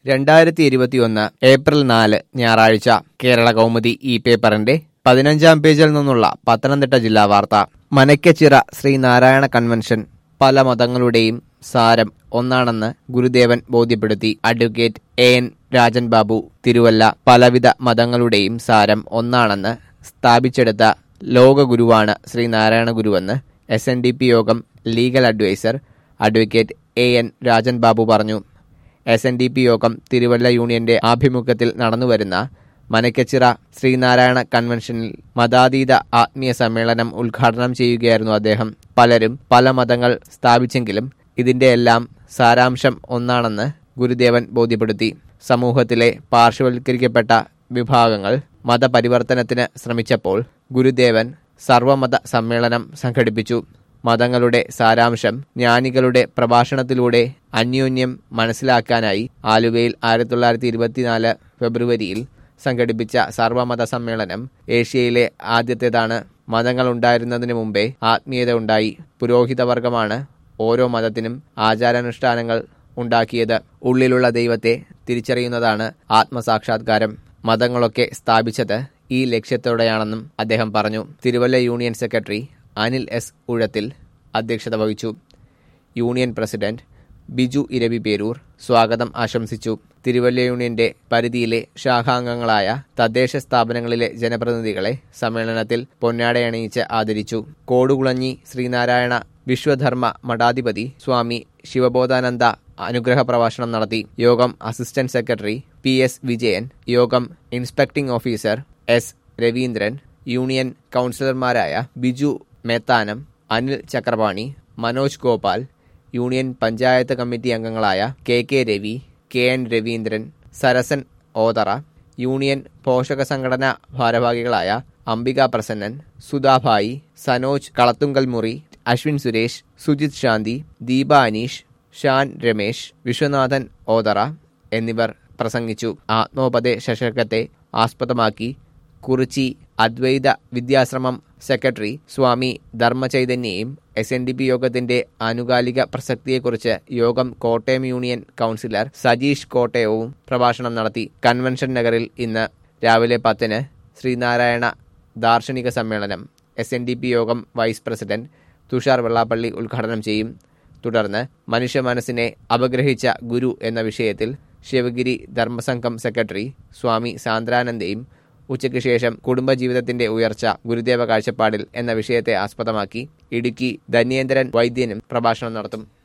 രണ്ടായിരത്തി ഇരുപത്തിയൊന്ന് ഏപ്രിൽ നാല് ഞായറാഴ്ച കേരള കൗമുദി ഈ പേപ്പറിന്റെ പതിനഞ്ചാം പേജിൽ നിന്നുള്ള പത്തനംതിട്ട ജില്ലാ വാർത്ത മനയ്ക്കച്ചിറ ശ്രീനാരായണ കൺവെൻഷൻ പല മതങ്ങളുടെയും സാരം ഒന്നാണെന്ന് ഗുരുദേവൻ ബോധ്യപ്പെടുത്തി advocate A N Rajan Babu Thiruvalla പലവിധ മതങ്ങളുടെയും സാരം ഒന്നാണെന്ന് സ്ഥാപിച്ചെടുത്ത ലോകഗുരുവാണ് ശ്രീനാരായണ ഗുരുവെന്ന് S N D P Yogam legal adviser advocate A N Rajan Babu പറഞ്ഞു എസ് എൻ ഡി പി യോഗം തിരുവല്ല യൂണിയന്റെ ആഭിമുഖ്യത്തിൽ നടന്നുവരുന്ന മനക്കച്ചിറ ശ്രീനാരായണ കൺവെൻഷനിൽ മതാതീത ആത്മീയ സമ്മേളനം ഉദ്ഘാടനം ചെയ്യുകയായിരുന്നു അദ്ദേഹം പലരും പല മതങ്ങൾ സ്ഥാപിച്ചെങ്കിലും ഇതിന്റെ എല്ലാം സാരാംശം ഒന്നാണെന്ന് ഗുരുദേവൻ ബോധ്യപ്പെടുത്തി സമൂഹത്തിലെ പാർശ്വവൽക്കരിക്കപ്പെട്ട വിഭാഗങ്ങൾ മതപരിവർത്തനത്തിന് ശ്രമിച്ചപ്പോൾ ഗുരുദേവൻ സർവമത സമ്മേളനം സംഘടിപ്പിച്ചു മതങ്ങളുടെ സാരാംശം ജ്ഞാനികളുടെ പ്രഭാഷണത്തിലൂടെ അന്യോന്യം മനസ്സിലാക്കാനായി ആലുവയിൽ ആയിരത്തി തൊള്ളായിരത്തി ഇരുപത്തിനാല് ഫെബ്രുവരിയിൽ സംഘടിപ്പിച്ച സർവമത സമ്മേളനം ഏഷ്യയിലെ ആദ്യത്തേതാണ് മതങ്ങൾ ഉണ്ടായിരുന്നതിന് മുമ്പേ ആത്മീയത ഉണ്ടായി പുരോഹിതവർഗമാണ് ഓരോ മതത്തിനും ആചാരാനുഷ്ഠാനങ്ങൾ ഉണ്ടാക്കിയത് ഉള്ളിലുള്ള ദൈവത്തെ തിരിച്ചറിയുന്നതാണ് ആത്മസാക്ഷാത്കാരം മതങ്ങളൊക്കെ സ്ഥാപിച്ചത് ഈ ലക്ഷ്യത്തോടെയാണെന്നും അദ്ദേഹം പറഞ്ഞു Thiruvalla union secretary Anil S Uzhathil അധ്യക്ഷത വഹിച്ചു യൂണിയൻ പ്രസിഡന്റ് ബിജു ഇരവി പേരൂർ സ്വാഗതം ആശംസിച്ചു തിരുവല്ല യൂണിയന്റെ പരിധിയിലെ ശാഖാംഗങ്ങളായ തദ്ദേശ സ്ഥാപനങ്ങളിലെ ജനപ്രതിനിധികളെ സമ്മേളനത്തിൽ പൊന്നാടയണിയിച്ച് ആദരിച്ചു കോടുകുളഞ്ഞി ശ്രീനാരായണ വിശ്വധർമ്മ മഠാധിപതി സ്വാമി ശിവബോധാനന്ദ അനുഗ്രഹ പ്രഭാഷണം നടത്തി Yogam assistant secretary P S Vijayan Yogam inspecting officer S Raveendran union കൗൺസിലർമാരായ ബിജു മേത്താനം അനിൽ ചക്രപാണി മനോജ് ഗോപാൽ യൂണിയൻ പഞ്ചായത്ത് കമ്മിറ്റി അംഗങ്ങളായ K K Ravi K N Raveendran Sarasan Othera union പോഷക സംഘടനാ ഭാരവാഹികളായ അംബിക പ്രസന്നൻ സുധാഭായി സനോജ് കളത്തുങ്കൽ മുറി അശ്വിൻ സുരേഷ് സുജിത് ശാന്തി ദീപ അനീഷ് ഷാൻ രമേശ് വിശ്വനാഥൻ ഓതറ എന്നിവർ പ്രസംഗിച്ചു ആത്മോപദേശകത്തെ ആസ്പദമാക്കി കുറിച്ചി അദ്വൈത വിദ്യാശ്രമം സെക്രട്ടറി സ്വാമി ധർമ്മചൈതന്യയും എസ് എൻ ഡി പി യോഗത്തിന്റെ ആനുകാലിക പ്രസക്തിയെക്കുറിച്ച് യോഗം കോട്ടയം യൂണിയൻ കൗൺസിലർ സജീഷ് കോട്ടയവും പ്രഭാഷണം നടത്തി കൺവെൻഷൻ നഗറിൽ ഇന്ന് രാവിലെ പത്തിന് ശ്രീനാരായണ ദാർശനിക സമ്മേളനം S N D P Yogam vice president Thushar Vellappally ഉദ്ഘാടനം ചെയ്യും തുടർന്ന് മനുഷ്യ മനസ്സിനെ അപഗ്രഹിച്ച ഗുരു എന്ന വിഷയത്തിൽ ശിവഗിരി ധർമ്മസംഘം സെക്രട്ടറി സ്വാമി സാന്ദ്രാനന്ദയും ഉച്ചയ്ക്ക് ശേഷം കുടുംബജീവിതത്തിന്റെ ഉയർച്ച ഗുരുദേവ കാഴ്ചപ്പാടിൽ എന്ന വിഷയത്തെ ആസ്പദമാക്കി ഇടുക്കി ധന്യേന്ദ്രൻ വൈദ്യനും പ്രഭാഷണം നടത്തും